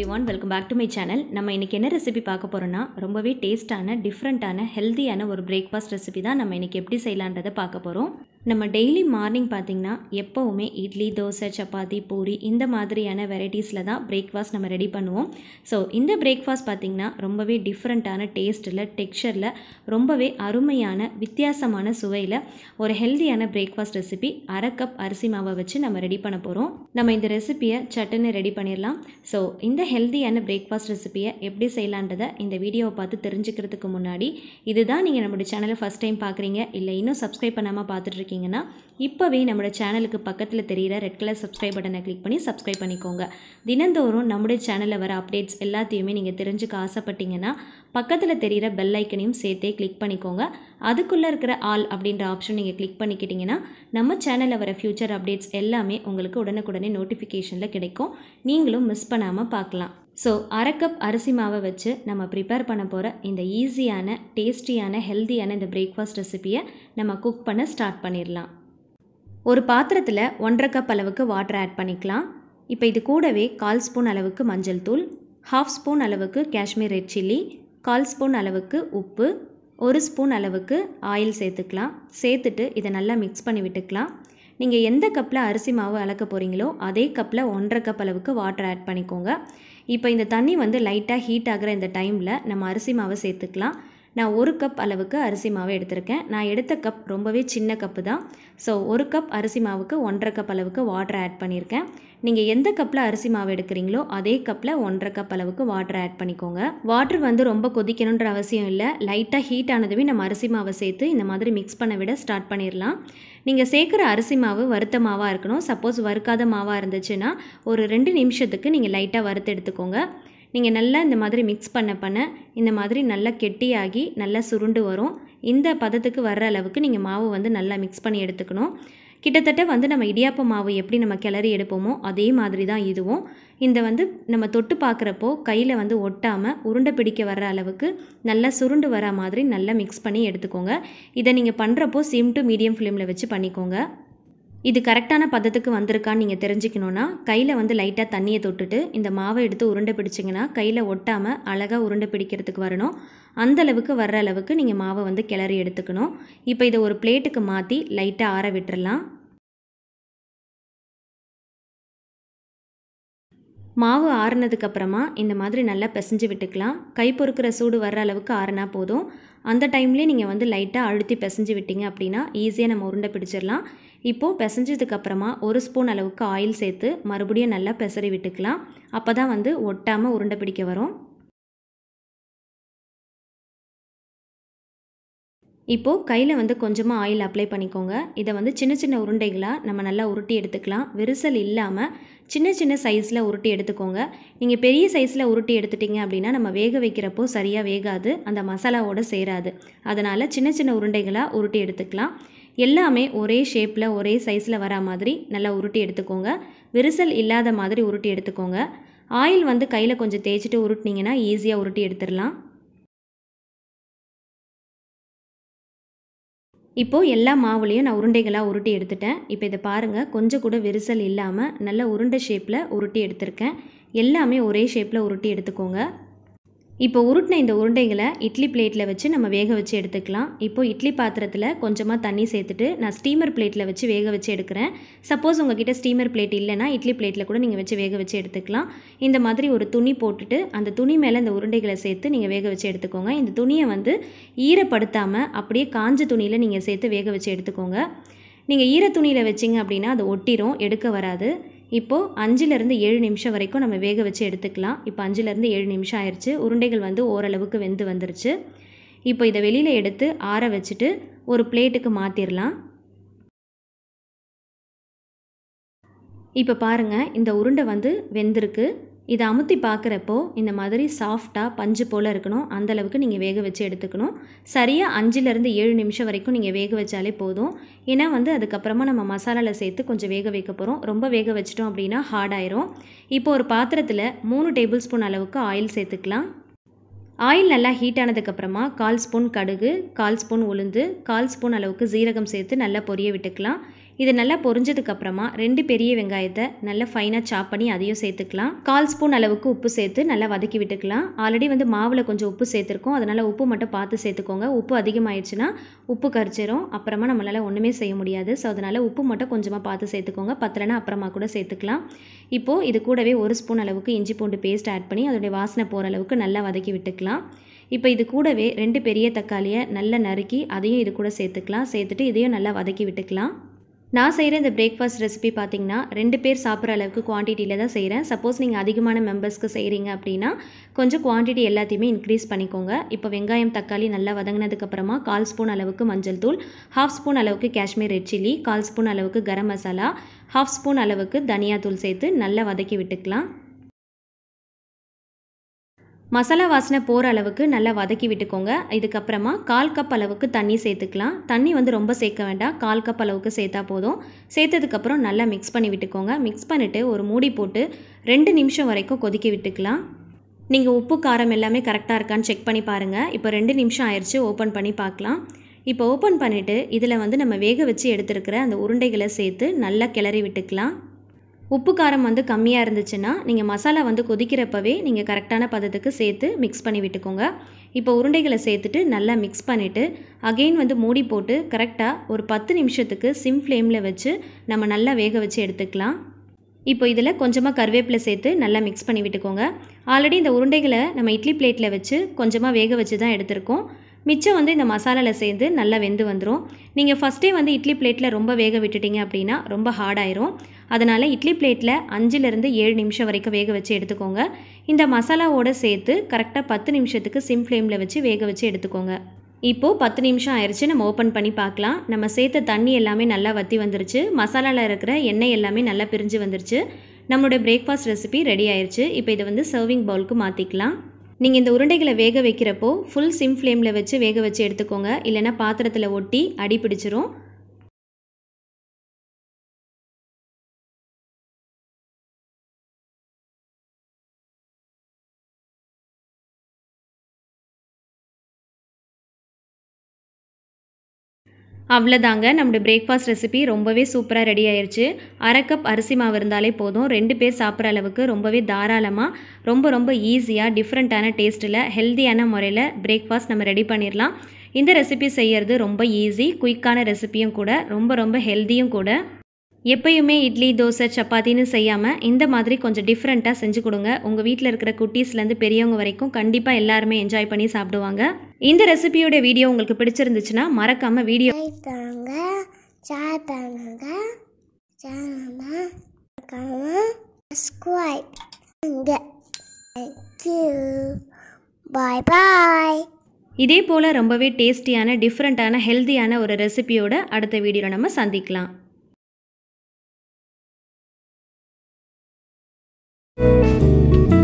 one welcome back to my channel நம்ம இன்றைக்கி என்ன ரெசிபி பார்க்க போகிறோன்னா ரொம்பவே டேஸ்ட்டான டிஃப்ரெண்ட்டான ஹெல்த்தியான ஒரு பிரேக்ஃபாஸ்ட் ரெசிபி தான் நம்ம இன்றைக்கி எப்படி செய்யலான்றதை பார்க்க போகிறோம் நம்ம டெய்லி மார்னிங் பார்த்திங்கன்னா எப்போவுமே இட்லி தோசை சப்பாத்தி பூரி இந்த மாதிரியான வெரைட்டிஸில் தான் பிரேக்ஃபாஸ்ட் நம்ம ரெடி பண்ணுவோம் ஸோ இந்த பிரேக்ஃபாஸ்ட் பார்த்திங்கன்னா ரொம்பவே டிஃப்ரெண்ட்டான டேஸ்ட்டில் டெக்ஸ்சரில் ரொம்பவே அருமையான வித்தியாசமான சுவையில் ஒரு ஹெல்த்தியான பிரேக்ஃபாஸ்ட் ரெசிபி அரை கப் அரிசி மாவை வச்சு நம்ம ரெடி பண்ண போகிறோம் நம்ம இந்த ரெசிபியை சட்டுன்னு ரெடி பண்ணிடலாம் ஸோ இந்த ஹெல்த்தியான பிரேக்ஃபாஸ்ட் ரெசிபியை எப்படி செய்யலான்றதை இந்த வீடியோவை பார்த்து தெரிஞ்சுக்கிறதுக்கு முன்னாடி இதுதான் நீங்கள் நம்மளோட சேனலை ஃபஸ்ட் டைம் பார்க்குறீங்க இல்லை இன்னும் சப்ஸ்கிரைப் பண்ணாமல் பார்த்துட்டு இருக்கீங்கன்னா இப்போவே நம்மளோட சேனலுக்கு பக்கத்தில் தெரிகிற ரெட் கலர் சப்ஸ்கிரைப் பட்டனை கிளிக் பண்ணி சப்ஸ்கிரைப் பண்ணிக்கோங்க தினந்தோறும் நம்முடைய சேனலில் வர அப்டேட்ஸ் எல்லாத்தையுமே நீங்கள் தெரிஞ்சுக்க ஆசைப்பட்டீங்கன்னா பக்கத்தில் தெரிகிற பெல் ஐக்கனையும் சேர்த்தே கிளிக் பண்ணிக்கோங்க அதுக்குள்ளே இருக்கிற ஆல் அப்படின்ற ஆப்ஷன் நீங்கள் கிளிக் பண்ணிக்கிட்டிங்கன்னா நம்ம சேனலில் வர ஃப்யூச்சர் அப்டேட்ஸ் எல்லாமே உங்களுக்கு உடனுக்குடனே நோட்டிஃபிகேஷனில் கிடைக்கும் நீங்களும் மிஸ் பண்ணாமல் பார்க்கலாம் ஸோ அரை கப் அரிசி மாவை வச்சு நம்ம ப்ரிப்பேர் பண்ண போகிற இந்த ஈஸியான டேஸ்டியான ஹெல்த்தியான இந்த பிரேக்ஃபாஸ்ட் ரெசிபியை நம்ம குக் பண்ண ஸ்டார்ட் பண்ணிடலாம் ஒரு பாத்திரத்தில் ஒன்றரை கப் அளவுக்கு வாட்டர் ஆட் பண்ணிக்கலாம் இப்போ இது கூடவே கால் ஸ்பூன் அளவுக்கு மஞ்சள் தூள் ஹாஃப் ஸ்பூன் அளவுக்கு காஷ்மீர் ரெட் சில்லி கால் ஸ்பூன் அளவுக்கு உப்பு ஒரு ஸ்பூன் அளவுக்கு ஆயில் சேர்த்துக்கலாம் சேர்த்துட்டு இதை நல்லா மிக்ஸ் பண்ணி விட்டுக்கலாம் நீங்கள் எந்த கப்பில் அரிசி மாவு அளக்க போகிறீங்களோ அதே கப்பில் ஒன்றரை கப் அளவுக்கு வாட்டர் ஆட் பண்ணிக்கோங்க இப்போ இந்த தண்ணி வந்து லைட்டாக ஹீட் ஆகிற இந்த டைமில் நம்ம அரிசி மாவை சேர்த்துக்கலாம் நான் ஒரு கப் அளவுக்கு அரிசி மாவு எடுத்திருக்கேன் நான் எடுத்த கப் ரொம்பவே சின்ன கப்பு தான் ஸோ ஒரு கப் அரிசி மாவுக்கு ஒன்றரை கப் அளவுக்கு வாட்டர் ஆட் பண்ணியிருக்கேன் நீங்கள் எந்த கப்பில் அரிசி மாவு எடுக்கிறீங்களோ அதே கப்பில் ஒன்றரை கப் அளவுக்கு வாட்டர் ஆட் பண்ணிக்கோங்க வாட்டர் வந்து ரொம்ப கொதிக்கணுன்ற அவசியம் இல்லை லைட்டாக ஹீட் ஆனதுமே நம்ம அரிசி மாவை சேர்த்து இந்த மாதிரி மிக்ஸ் பண்ண விட ஸ்டார்ட் பண்ணிடலாம் நீங்கள் சேர்க்குற அரிசி மாவு வறுத்த மாவாக இருக்கணும் சப்போஸ் வறுக்காத மாவாக இருந்துச்சுன்னா ஒரு ரெண்டு நிமிஷத்துக்கு நீங்கள் லைட்டாக வறுத்து எடுத்துக்கோங்க நீங்கள் நல்லா இந்த மாதிரி மிக்ஸ் பண்ண பண்ண இந்த மாதிரி நல்லா கெட்டியாகி நல்லா சுருண்டு வரும் இந்த பதத்துக்கு வர்ற அளவுக்கு நீங்கள் மாவு வந்து நல்லா மிக்ஸ் பண்ணி எடுத்துக்கணும் கிட்டத்தட்ட வந்து நம்ம இடியாப்ப மாவு எப்படி நம்ம கிளறி எடுப்போமோ அதே மாதிரி தான் இதுவும் இந்த வந்து நம்ம தொட்டு பார்க்குறப்போ கையில் வந்து ஒட்டாமல் உருண்டை பிடிக்க வர்ற அளவுக்கு நல்லா சுருண்டு வர மாதிரி நல்லா மிக்ஸ் பண்ணி எடுத்துக்கோங்க இதை நீங்கள் பண்ணுறப்போ சிம் டு மீடியம் ஃப்ளேமில் வச்சு பண்ணிக்கோங்க இது கரெக்டான பதத்துக்கு வந்திருக்கான்னு நீங்கள் தெரிஞ்சுக்கணுன்னா கையில் வந்து லைட்டாக தண்ணியை தொட்டுட்டு இந்த மாவை எடுத்து உருண்டை பிடிச்சிங்கன்னா கையில் ஒட்டாமல் அழகாக உருண்டை பிடிக்கிறதுக்கு வரணும் அந்தளவுக்கு வர்ற அளவுக்கு நீங்கள் மாவை வந்து கிளறி எடுத்துக்கணும் இப்போ இதை ஒரு பிளேட்டுக்கு மாற்றி லைட்டாக ஆற விட்டுறலாம் மாவு ஆறுனதுக்கப்புறமா இந்த மாதிரி நல்லா பிசைஞ்சு விட்டுக்கலாம் கை பொறுக்கிற சூடு வர்ற அளவுக்கு ஆறுனா போதும் அந்த டைம்லேயே நீங்கள் வந்து லைட்டாக அழுத்தி பிசைஞ்சு விட்டீங்க அப்படின்னா ஈஸியாக நம்ம உருண்டை பிடிச்சிடலாம் இப்போது பிசைஞ்சதுக்கப்புறமா ஒரு ஸ்பூன் அளவுக்கு ஆயில் சேர்த்து மறுபடியும் நல்லா பிசறி விட்டுக்கலாம் அப்போ தான் வந்து ஒட்டாமல் உருண்டை பிடிக்க வரும் இப்போது கையில் வந்து கொஞ்சமாக ஆயில் அப்ளை பண்ணிக்கோங்க இதை வந்து சின்ன சின்ன உருண்டைகளாக நம்ம நல்லா உருட்டி எடுத்துக்கலாம் விரிசல் இல்லாமல் சின்ன சின்ன சைஸில் உருட்டி எடுத்துக்கோங்க நீங்கள் பெரிய சைஸில் உருட்டி எடுத்துட்டிங்க அப்படின்னா நம்ம வேக வைக்கிறப்போ சரியாக வேகாது அந்த மசாலாவோடு சேராது அதனால் சின்ன சின்ன உருண்டைகளாக உருட்டி எடுத்துக்கலாம் எல்லாமே ஒரே ஷேப்பில் ஒரே சைஸில் வரா மாதிரி நல்லா உருட்டி எடுத்துக்கோங்க விரிசல் இல்லாத மாதிரி உருட்டி எடுத்துக்கோங்க ஆயில் வந்து கையில் கொஞ்சம் தேய்ச்சிட்டு உருட்டினீங்கன்னா ஈஸியாக உருட்டி எடுத்துடலாம் இப்போது எல்லா மாவுலேயும் நான் உருண்டைகளாக உருட்டி எடுத்துட்டேன் இப்போ இதை பாருங்கள் கொஞ்சம் கூட விரிசல் இல்லாமல் நல்ல உருண்டை ஷேப்பில் உருட்டி எடுத்திருக்கேன் எல்லாமே ஒரே ஷேப்பில் உருட்டி எடுத்துக்கோங்க இப்போ உருட்டின இந்த உருண்டைகளை இட்லி பிளேட்டில் வச்சு நம்ம வேக வச்சு எடுத்துக்கலாம் இப்போ இட்லி பாத்திரத்தில் கொஞ்சமாக தண்ணி சேர்த்துட்டு நான் ஸ்டீமர் பிளேட்டில் வச்சு வேக வச்சு எடுக்கிறேன் சப்போஸ் உங்ககிட்ட ஸ்டீமர் பிளேட் இல்லைனா இட்லி பிளேட்டில் கூட நீங்கள் வச்சு வேக வச்சு எடுத்துக்கலாம் இந்த மாதிரி ஒரு துணி போட்டுட்டு அந்த துணி மேலே இந்த உருண்டைகளை சேர்த்து நீங்கள் வேக வச்சு எடுத்துக்கோங்க இந்த துணியை வந்து ஈரப்படுத்தாமல் அப்படியே காஞ்ச துணியில் நீங்கள் சேர்த்து வேக வச்சு எடுத்துக்கோங்க நீங்கள் ஈர துணியில் வச்சிங்க அப்படின்னா அது ஒட்டிரும் எடுக்க வராது இப்போது அஞ்சுலேருந்து ஏழு நிமிஷம் வரைக்கும் நம்ம வேக வச்சு எடுத்துக்கலாம் இப்போ அஞ்சுலேருந்து ஏழு நிமிஷம் ஆயிடுச்சு உருண்டைகள் வந்து ஓரளவுக்கு வெந்து வந்துருச்சு இப்போ இதை வெளியில் எடுத்து ஆற வச்சுட்டு ஒரு பிளேட்டுக்கு மாற்றிடலாம் இப்போ பாருங்கள் இந்த உருண்டை வந்து வெந்திருக்கு இதை அமுத்தி பார்க்குறப்போ இந்த மாதிரி சாஃப்டாக பஞ்சு போல் இருக்கணும் அந்தளவுக்கு நீங்கள் வேக வச்சு எடுத்துக்கணும் சரியாக அஞ்சுலேருந்து ஏழு நிமிஷம் வரைக்கும் நீங்கள் வேக வச்சாலே போதும் ஏன்னா வந்து அதுக்கப்புறமா நம்ம மசாலாவில் சேர்த்து கொஞ்சம் வேக வைக்க போகிறோம் ரொம்ப வேக வச்சிட்டோம் அப்படின்னா ஹார்ட் ஆயிரும் இப்போ ஒரு பாத்திரத்தில் மூணு டேபிள் ஸ்பூன் அளவுக்கு ஆயில் சேர்த்துக்கலாம் ஆயில் நல்லா ஹீட் ஆனதுக்கப்புறமா கால் ஸ்பூன் கடுகு கால் ஸ்பூன் உளுந்து கால் ஸ்பூன் அளவுக்கு ஜீரகம் சேர்த்து நல்லா பொரிய விட்டுக்கலாம் இது நல்லா பொரிஞ்சதுக்கப்புறமா ரெண்டு பெரிய வெங்காயத்தை நல்லா ஃபைனாக சாப் பண்ணி அதையும் சேர்த்துக்கலாம் கால் ஸ்பூன் அளவுக்கு உப்பு சேர்த்து நல்லா வதக்கி விட்டுக்கலாம் ஆல்ரெடி வந்து மாவில் கொஞ்சம் உப்பு சேர்த்துருக்கோம் அதனால் உப்பு மட்டும் பார்த்து சேர்த்துக்கோங்க உப்பு அதிகமாகிடுச்சுன்னா உப்பு கரிச்சிரும் அப்புறமா நம்மளால் ஒன்றுமே செய்ய முடியாது ஸோ அதனால் உப்பு மட்டும் கொஞ்சமாக பார்த்து சேர்த்துக்கோங்க பத்தலைன்னா அப்புறமா கூட சேர்த்துக்கலாம் இப்போது இது கூடவே ஒரு ஸ்பூன் அளவுக்கு இஞ்சி பூண்டு பேஸ்ட் ஆட் பண்ணி அதோடைய வாசனை போகிற அளவுக்கு நல்லா வதக்கி விட்டுக்கலாம் இப்போ இது கூடவே ரெண்டு பெரிய தக்காளியை நல்லா நறுக்கி அதையும் இது கூட சேர்த்துக்கலாம் சேர்த்துட்டு இதையும் நல்லா வதக்கி விட்டுக்கலாம் நான் செய்கிற இந்த பிரேக்ஃபாஸ்ட் ரெசிபி பார்த்தீங்கன்னா ரெண்டு பேர் சாப்பிட்ற அளவுக்கு குவான்டிட்டியில் தான் செய்கிறேன் சப்போஸ் நீங்கள் அதிகமான மெம்பர்ஸ்க்கு செய்கிறீங்க அப்படின்னா கொஞ்சம் குவான்டிட்டி எல்லாத்தையுமே இன்க்ரீஸ் பண்ணிக்கோங்க இப்போ வெங்காயம் தக்காளி நல்லா வதங்கினதுக்கப்புறமா கால் ஸ்பூன் அளவுக்கு மஞ்சள் தூள் ஹாஃப் ஸ்பூன் அளவுக்கு காஷ்மீர் ரெட் சில்லி கால் ஸ்பூன் அளவுக்கு கரம் மசாலா ஹாஃப் ஸ்பூன் அளவுக்கு தனியாத்தூள் சேர்த்து நல்லா வதக்கி விட்டுக்கலாம் மசாலா வாசனை போகிற அளவுக்கு நல்லா வதக்கி விட்டுக்கோங்க இதுக்கப்புறமா கால் கப் அளவுக்கு தண்ணி சேர்த்துக்கலாம் தண்ணி வந்து ரொம்ப சேர்க்க வேண்டாம் கால் கப் அளவுக்கு சேர்த்தா போதும் சேர்த்ததுக்கப்புறம் நல்லா மிக்ஸ் பண்ணி விட்டுக்கோங்க மிக்ஸ் பண்ணிவிட்டு ஒரு மூடி போட்டு ரெண்டு நிமிஷம் வரைக்கும் கொதிக்க விட்டுக்கலாம் நீங்கள் உப்பு காரம் எல்லாமே கரெக்டாக இருக்கான்னு செக் பண்ணி பாருங்கள் இப்போ ரெண்டு நிமிஷம் ஆயிடுச்சு ஓப்பன் பண்ணி பார்க்கலாம் இப்போ ஓப்பன் பண்ணிவிட்டு இதில் வந்து நம்ம வேக வச்சு எடுத்துருக்கிற அந்த உருண்டைகளை சேர்த்து நல்லா கிளறி விட்டுக்கலாம் உப்பு காரம் வந்து கம்மியாக இருந்துச்சுன்னா நீங்கள் மசாலா வந்து கொதிக்கிறப்பவே நீங்கள் கரெக்டான பதத்துக்கு சேர்த்து மிக்ஸ் பண்ணி விட்டுக்கோங்க இப்போ உருண்டைகளை சேர்த்துட்டு நல்லா மிக்ஸ் பண்ணிவிட்டு அகெயின் வந்து மூடி போட்டு கரெக்டாக ஒரு பத்து நிமிஷத்துக்கு சிம் ஃப்ளேமில் வச்சு நம்ம நல்லா வேக வச்சு எடுத்துக்கலாம் இப்போ இதில் கொஞ்சமாக கருவேப்பிலை சேர்த்து நல்லா மிக்ஸ் பண்ணி விட்டுக்கோங்க ஆல்ரெடி இந்த உருண்டைகளை நம்ம இட்லி பிளேட்டில் வச்சு கொஞ்சமாக வேக வச்சு தான் எடுத்திருக்கோம் மிச்சம் வந்து இந்த மசாலாவில் சேர்ந்து நல்லா வெந்து வந்துடும் நீங்கள் ஃபஸ்ட்டே வந்து இட்லி பிளேட்டில் ரொம்ப வேக விட்டுட்டீங்க அப்படின்னா ரொம்ப ஹார்டாயிரும் அதனால் இட்லி பிளேட்டில் அஞ்சுலேருந்து ஏழு நிமிஷம் வரைக்கும் வேக வச்சு எடுத்துக்கோங்க இந்த மசாலாவோடு சேர்த்து கரெக்டாக பத்து நிமிஷத்துக்கு சிம் ஃப்ளேமில் வச்சு வேக வச்சு எடுத்துக்கோங்க இப்போது பத்து நிமிஷம் ஆயிடுச்சு நம்ம ஓப்பன் பண்ணி பார்க்கலாம் நம்ம சேர்த்த தண்ணி எல்லாமே நல்லா வற்றி வந்துருச்சு மசாலாவில் இருக்கிற எண்ணெய் எல்லாமே நல்லா பிரிஞ்சு வந்துருச்சு நம்மளோட பிரேக்ஃபாஸ்ட் ரெசிபி ரெடி ஆயிடுச்சு இப்போ இதை வந்து சர்விங் பவுலுக்கு மாற்றிக்கலாம் நீங்கள் இந்த உருண்டைகளை வேக வைக்கிறப்போ ஃபுல் சிம் ஃப்ளேமில் வச்சு வேக வச்சு எடுத்துக்கோங்க இல்லைன்னா பாத்திரத்தில் ஒட்டி அடி பிடிச்சிரும் அவ்வளோதாங்க நம்மளோட பிரேக்ஃபாஸ்ட் ரெசிபி ரொம்பவே சூப்பராக ரெடி ஆயிருச்சு அரை கப் அரிசி மாவு இருந்தாலே போதும் ரெண்டு பேர் சாப்பிட்ற அளவுக்கு ரொம்பவே தாராளமாக ரொம்ப ரொம்ப ஈஸியாக டிஃப்ரெண்ட்டான டேஸ்ட்டில் ஹெல்த்தியான முறையில் பிரேக்ஃபாஸ்ட் நம்ம ரெடி பண்ணிடலாம் இந்த ரெசிபி செய்யறது ரொம்ப ஈஸி குயிக்கான ரெசிபியும் கூட ரொம்ப ரொம்ப ஹெல்த்தியும் கூட எப்பயுமே இட்லி தோசை சப்பாத்தின்னு செய்யாமல் இந்த மாதிரி கொஞ்சம் டிஃப்ரெண்ட்டாக செஞ்சு கொடுங்க உங்கள் வீட்டில் இருக்கிற குட்டீஸ்லேருந்து பெரியவங்க வரைக்கும் கண்டிப்பாக எல்லாருமே என்ஜாய் பண்ணி சாப்பிடுவாங்க இந்த ரெசிபியோட வீடியோ உங்களுக்கு பிடிச்சிருந்துச்சுன்னா மறக்காமல் வீடியோ லைக் பண்ணுங்க ஷேர் பண்ணுங்க சேனலை சப்ஸ்கிரைப் பண்ணுங்க தேங்க்யூ பாய் பாய் இதே போல் ரொம்பவே டேஸ்டியான டிஃப்ரெண்ட்டான ஹெல்த்தியான ஒரு ரெசிபியோட அடுத்த வீடியோவில் நம்ம சந்திக்கலாம் Thank